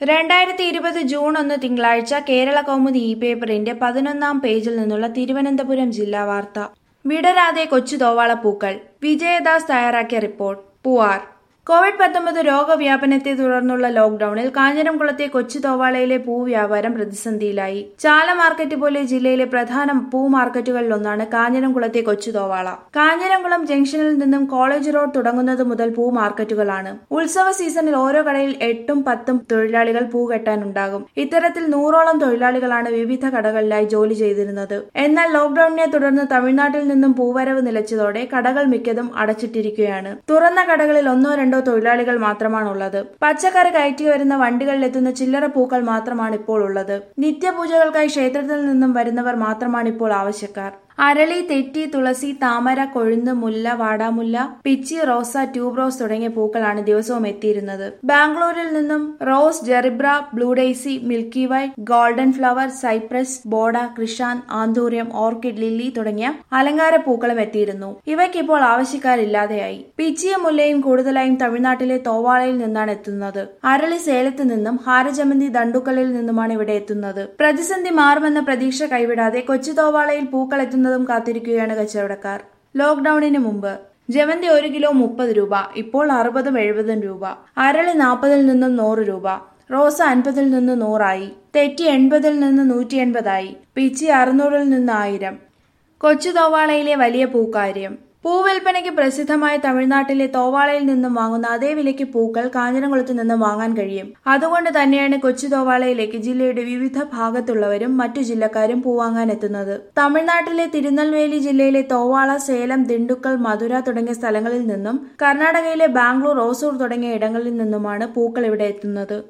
രണ്ടായിരത്തി ഇരുപത് ജൂൺ ഒന്ന് തിങ്കളാഴ്ച കേരള കൗമുദി ഇ പേപ്പറിന്റെ പതിനൊന്നാം പേജിൽ നിന്നുള്ള തിരുവനന്തപുരം ജില്ലാ വാർത്ത വിടരാതെ കൊച്ചു തോവാള പൂക്കൾ വിജയദാസ് തയ്യാറാക്കിയ റിപ്പോർട്ട് പൂവാർ കോവിഡ് പത്തൊമ്പത് രോഗവ്യാപനത്തെ തുടർന്നുള്ള ലോക്ഡൌണിൽ കാഞ്ഞിരംകുളത്തെ കൊച്ചു തോവാളയിലെ പൂ വ്യാപാരം പ്രതിസന്ധിയിലായി ചാല മാർക്കറ്റ് പോലെ ജില്ലയിലെ പ്രധാന പൂ മാർക്കറ്റുകളിലൊന്നാണ് കാഞ്ഞിരംകുളത്തെ കൊച്ചു തോവാള കാഞ്ഞിരംകുളം ജംഗ്ഷനിൽ നിന്നും കോളേജ് റോഡ് തുടങ്ങുന്നത് മുതൽ പൂ മാർക്കറ്റുകളാണ് ഉത്സവ സീസണിൽ ഓരോ കടയിൽ എട്ടും പത്തും തൊഴിലാളികൾ പൂ കെട്ടാനുണ്ടാകും ഇത്തരത്തിൽ നൂറോളം തൊഴിലാളികളാണ് വിവിധ കടകളിലായി ജോലി ചെയ്തിരുന്നത് എന്നാൽ ലോക്ഡൌണിനെ തുടർന്ന് തമിഴ്നാട്ടിൽ നിന്നും പൂവരവ് നിലച്ചതോടെ കടകൾ മിക്കതും അടച്ചിട്ടിരിക്കുകയാണ് തുറന്ന കടകളിൽ ഒന്നോ രണ്ടോ തൊഴിലാളികൾ മാത്രമാണുള്ളത് പച്ചക്കറി കയറ്റി വരുന്ന വണ്ടികളിലെത്തുന്ന ചില്ലറ പൂക്കൾ മാത്രമാണ് ഇപ്പോൾ ഉള്ളത് നിത്യപൂജകൾക്കായി ക്ഷേത്രത്തിൽ നിന്നും വരുന്നവർ മാത്രമാണ് ഇപ്പോൾ ആവശ്യക്കാർ അരളി തെറ്റി തുളസി താമര കൊഴുന്ന് മുല്ല വാടാമുല്ല പിച്ചി റോസ ട്യൂബ് റോസ് തുടങ്ങിയ പൂക്കളാണ് ദിവസവും എത്തിയിരുന്നത് ബാംഗ്ലൂരിൽ നിന്നും rose gerbera blue daisy milky white golden flower cypress ബോഡ കൃഷാൻ ആന്തൂര്യം ഓർക്കിഡ് ലില്ലി തുടങ്ങിയ അലങ്കാര പൂക്കളും എത്തിയിരുന്നു ഇവയ്ക്കിപ്പോൾ ആവശ്യക്കാരില്ലാതെയായി പിച്ചിയും മുല്ലയും കൂടുതലായും തമിഴ്നാട്ടിലെ തോവാളയിൽ നിന്നാണ് എത്തുന്നത് അരളി സേലത്ത് നിന്നും ഹാരജമന്തി ദണ്ടുക്കലിൽ നിന്നുമാണ് ഇവിടെ എത്തുന്നത് പ്രതിസന്ധി മാറുമെന്ന പ്രതീക്ഷ കൈവിടാതെ കൊച്ചു തോവാളയിൽ പൂക്കൾ എത്തുന്നതും കാത്തിരിക്കുകയാണ് കച്ചവടക്കാർ ലോക്ഡൌണിന് മുമ്പ് ജവന്തി ഒരു കിലോ മുപ്പത് രൂപ ഇപ്പോൾ അറുപതും എഴുപതും രൂപ അരളി നാൽപ്പതിൽ നിന്നും നൂറ് രൂപ റോസ അൻപതിൽ നിന്ന് നൂറായി തെറ്റി എൺപതിൽ നിന്ന് നൂറ്റി എൺപതായി പിച്ചി അറുന്നൂറിൽ നിന്ന് ആയിരം കൊച്ചു തോവാളയിലെ വലിയ പൂക്കാര്യം പൂവിൽപ്പനയ്ക്ക് പ്രസിദ്ധമായ തമിഴ്നാട്ടിലെ തോവാളയിൽ നിന്നും വാങ്ങുന്ന അതേ വിലയ്ക്ക് പൂക്കൾ കാഞ്ഞിരംകുളത്ത് നിന്നും വാങ്ങാൻ കഴിയും അതുകൊണ്ട് തന്നെയാണ് കൊച്ചു തോവാളയിലേക്ക് ജില്ലയുടെ വിവിധ ഭാഗത്തുള്ളവരും മറ്റു ജില്ലക്കാരും പൂ വാങ്ങാൻ എത്തുന്നത് തമിഴ്നാട്ടിലെ തിരുനെൽവേലി ജില്ലയിലെ തോവാള സേലം ദിണ്ടുക്കൽ മധുര തുടങ്ങിയ സ്ഥലങ്ങളിൽ നിന്നും കർണാടകയിലെ ബാംഗ്ലൂർ ഓസൂർ തുടങ്ങിയ ഇടങ്ങളിൽ നിന്നുമാണ് പൂക്കൾ ഇവിടെ എത്തുന്നത്